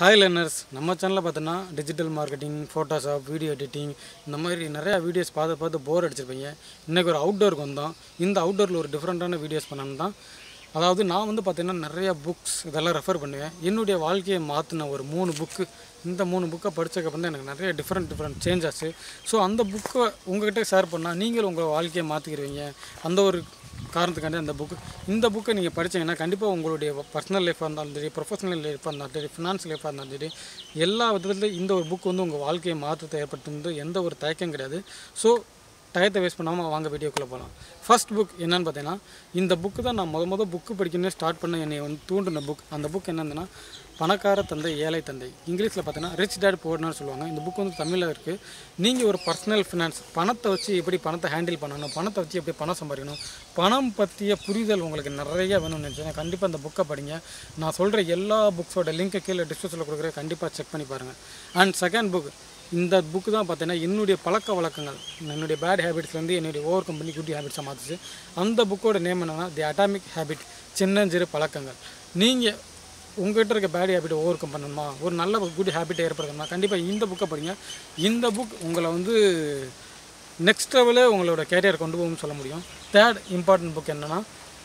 hi learners நம்ம சேனலில் பார்த்தோன்னா digital marketing Photoshop video editing இந்த மாதிரி நிறையா வீடியோஸ் பார்த்து பார்த்து போர் அடிச்சிருப்பீங்க இன்றைக்கி ஒரு அவுட்டோருக்கு வந்தோம் இந்த அவுட்டோரில் ஒரு டிஃப்ரெண்ட்டான வீடியோஸ் பண்ணணும் தான் அதாவது நான் வந்து பார்த்தீங்கன்னா நிறைய புக்ஸ் இதெல்லாம் ரெஃபர் பண்ணுவேன் என்னுடைய வாழ்க்கையை மாற்றின ஒரு மூணு புக்கு இந்த மூணு புக்கை படித்ததுக்கப்புறம் தான் எனக்கு நிறைய டிஃப்ரெண்ட் டிஃப்ரெண்ட் சேஞ்ச் ஆச்சு ஸோ அந்த புக்கை உங்ககிட்ட ஷேர் பண்ணால் நீங்கள் உங்கள் வாழ்க்கையை மாற்றிக்கிடுவீங்க அந்த ஒரு காரணத்துக்காண்டி அந்த புக்கு இந்த புக்கை நீங்கள் படிச்சீங்கன்னா கண்டிப்பாக உங்களுடைய பர்சனல் லைஃபாக இருந்தாலும் சரி ப்ரொஃபஷனல் லைஃபாக இருந்தாலும் சரி ஃபினான்ஸ் லைஃபாக இருந்தாலும் சரி எல்லா விதத்துலையும் இந்த ஒரு புக் வந்து உங்கள் வாழ்க்கையை மாற்றத்தை ஏற்படுத்தும் எந்த ஒரு தயக்கம் கிடையாது ஸோ டயத்தை வேஸ்ட் பண்ணாமல் வாங்க வீடியோக்குள்ளே போகலாம் ஃபர்ஸ்ட் புக் என்னன்னு பார்த்தீங்கன்னா இந்த புக்கு தான் நான் முத முத புக்கு படிக்கணும்னே ஸ்டார்ட் பண்ண என்னை வந்து தூண்டின புக் அந்த புக் என்னதுன்னா பணக்கார தந்தை ஏழை தந்தை இங்கிலீஷில் பார்த்தீங்கன்னா ரிச் டேட் போர்ட்னு சொல்லுவாங்க இந்த புக் வந்து தமிழில் இருக்குது நீங்கள் ஒரு பர்சனல் ஃபினான்ஸ் பணத்தை வச்சு எப்படி பணத்தை ஹேண்டில் பண்ணணும் பணத்தை வச்சு எப்படி பணம் சம்பாதிக்கணும் பணம் பற்றிய புரிதல் உங்களுக்கு நிறைய வேணும்னு நினச்சேன் கண்டிப்பாக இந்த புக்கை படிங்க நான் சொல்கிற எல்லா புக்ஸோட லிங்க்கை கீழே டிஸ்கிரிப்ஷனில் கொடுக்குறேன் கண்டிப்பாக செக் பண்ணி பாருங்கள் அண்ட் செகண்ட் புக் இந்த புக்கு தான் பார்த்தீங்கன்னா என்னுடைய பழக்க வழக்கங்கள் என்னுடைய பேட் ஹேபிட்ஸ்லேருந்து என்னுடைய ஓவர் கம்பெனி குட் ஹேபிட்ஸாக மாற்றுச்சு அந்த புக்கோட நேம் என்னன்னா தி அட்டாமிக் ஹேபிட் சின்னஞ்சிறு பழக்கங்கள் நீங்கள் உங்கள்கிட்ட இருக்க பேட் ஹேபிட் ஓவர் கம் பண்ணணுமா ஒரு நல்ல குட் ஹேபிட்டை ஏற்படுத்தணுமா கண்டிப்பாக இந்த புக்கை படிங்க இந்த புக் உங்களை வந்து நெக்ஸ்ட் லெவலே உங்களோட கேரியர் கொண்டு போகும்னு சொல்ல முடியும் தேர்ட் இம்பார்ட்டன்ட் புக் என்னென்னா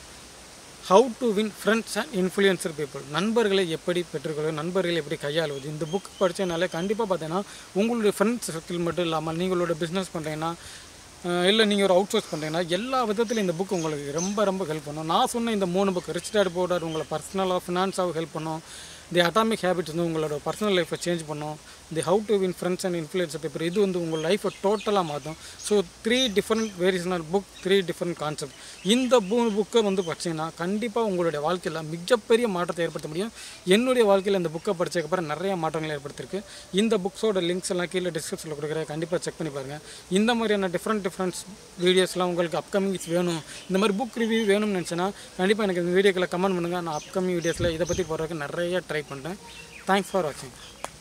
how to win friends and influencer people நண்பர்களை எப்படி பெற்றுக்கொள்ள நண்பர்களை எப்படி கையாளுவது இந்த புக் படித்தனாலே கண்டிப்பாக பார்த்தீங்கன்னா உங்களுடைய ஃப்ரெண்ட்ஸ் சர்க்கிள் மட்டும் இல்லாமல் நீங்களோட பிஸ்னஸ் பண்ணுறீங்கன்னா இல்லை நீங்கள் ஒரு அவுட் சோர்ஸ் பண்ணுறீங்கன்னா எல்லா விதத்துலையும் இந்த புக் உங்களுக்கு ரொம்ப ரொம்ப ஹெல்ப் பண்ணும் நான் சொன்ன இந்த மூணு புக் ரிச் டேட் போர்டர் உங்களை பர்சனலாக ஃபினான்ஸாக ஹெல்ப் பண்ணும் தி அட்டாமிக் ஹேபிட்ஸ் வந்து உங்களோட பர்சனல் லைஃப்பை சேஞ்ச் பண்ணும் the how to win friends and influence paper இது வந்து உங்கள் லைஃப்பை டோட்டலாக மாற்றும் so three different variational book three different concept இந்த மூணு புக்கை வந்து படிச்சிங்கன்னா கண்டிப்பாக உங்களுடைய வாழ்க்கையில் மிகப்பெரிய மாற்றத்தை ஏற்படுத்த முடியும் என்னுடைய வாழ்க்கையில் இந்த புக்கை படித்ததுக்கப்புறம் நிறைய மாற்றங்கள் ஏற்படுத்திருக்கு இந்த புக்ஸோட லிங்க்ஸ் எல்லாம் கீழே டிஸ்கிரிப்ஷனில் கொடுக்குறேன் கண்டிப்பாக செக் பண்ணி பாருங்கள் இந்த மாதிரியான டிஃப்ரெண்ட் டிஃப்ரெண்ட்ஸ் வீடியோஸ்லாம் உங்களுக்கு அப்கமிங்ஸ் வேணும் இந்த மாதிரி புக் ரிவ்யூ வேணும்னு நினச்சேன்னா கண்டிப்பாக எனக்கு இந்த வீடியோக்களை கமெண்ட் பண்ணுங்கள் நான் அப்கமிங் வீடியோஸில் இதை பற்றி போடுறதுக்கு நிறைய ட்ரை பண்ணுறேன் தேங்க்ஸ் ஃபார் வாட்சிங்